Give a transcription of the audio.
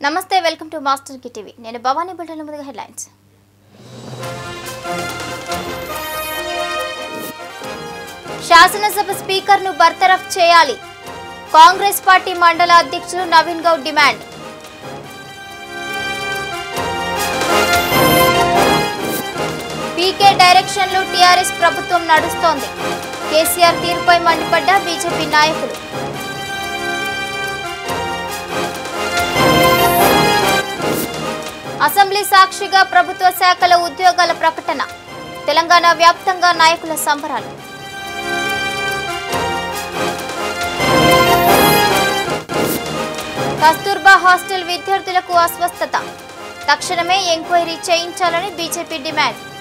నమస్తే welcome to master key TV నేను భవానీ బిల్డర్ల ముందుగా హెడ్లైన్స్ శాసనసభ స్పీకర్ను బర్తరఫ్ చేయాలి కాంగ్రెస్ పార్టీ మండల అధ్యక్షులు నవీన్ గౌడ్ డిమాండ్ పీకే డైరెక్షన్లో టీఆర్ఎస్ ప్రభుత్వం నడుస్తోంది కేసీఆర్ తీరుపై మండిపడ్డ బీజేపీ నాయకులు అసెంబ్లీ సాక్షిగా ప్రభుత్వ శాఖల ఉద్యోగాల ప్రకటన తెలంగాణ వ్యాప్తంగా నాయకుల సంబరాలు కస్తూర్బా హాస్టల్ విద్యార్థులకు అస్వస్థత తక్షణమే ఎంక్వైరీ చేయించాలని బీజేపీ డిమాండ్